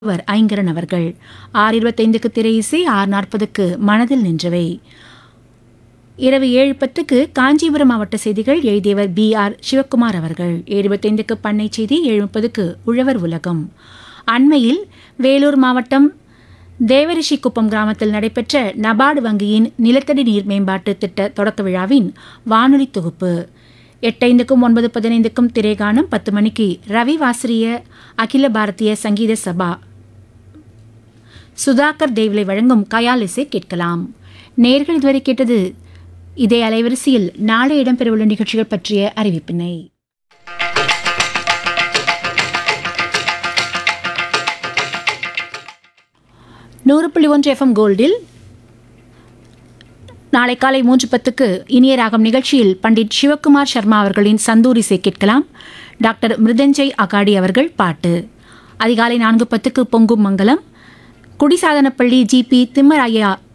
அவர் ஐங்கரன் அவர்கள் ஆறு இருபத்தைந்துக்கு திரை இசை ஆறு நாற்பதுக்கு மனதில் நின்றவை இரவு ஏழு பத்துக்கு காஞ்சிபுரம் மாவட்ட செய்திகள் எழுதியவர் பி ஆர் சிவக்குமார் அவர்கள் ஏழு இருபத்தைந்துக்கு பண்ணை செய்தி ஏழு முப்பதுக்கு உழவர் உலகம் அண்மையில் வேலூர் மாவட்டம் தேவரிஷிக்குப்பம் கிராமத்தில் நடைபெற்ற நபார்டு வங்கியின் நிலத்தடி நீர் மேம்பாட்டு திட்ட தொடக்க விழாவின் வானொலி தொகுப்பு எட்டைந்துக்கும் ஒன்பது பதினைந்துக்கும் திரைகாணும் பத்து மணிக்கு ரவி வாசிரிய அகில பாரதிய சங்கீத சபா சுதாகர் தேவ்லை வழங்கும் கயால் இசை கேட்கலாம் நேர்கள் இதுவரை கேட்டது இதே அலைவரிசையில் நாளை இடம்பெறவுள்ள நிகழ்ச்சிகள் பற்றிய அறிவிப்பினை நூறு புள்ளி ஒன்று எஃப்எம் கோல்டில் நாளை காலை மூன்று பத்துக்கு இனிய ராகம் நிகழ்ச்சியில் பண்டிட் சிவகுமார் சர்மா அவர்களின் சந்தூரிசை கேட்கலாம் டாக்டர் மிருதஞ்சய் அகாடி அவர்கள் பாட்டு அதிகாலை நான்கு பத்துக்கு பொங்கும் மங்கலம் குடிசாதனப்பள்ளி ஜிபி திம்மராயா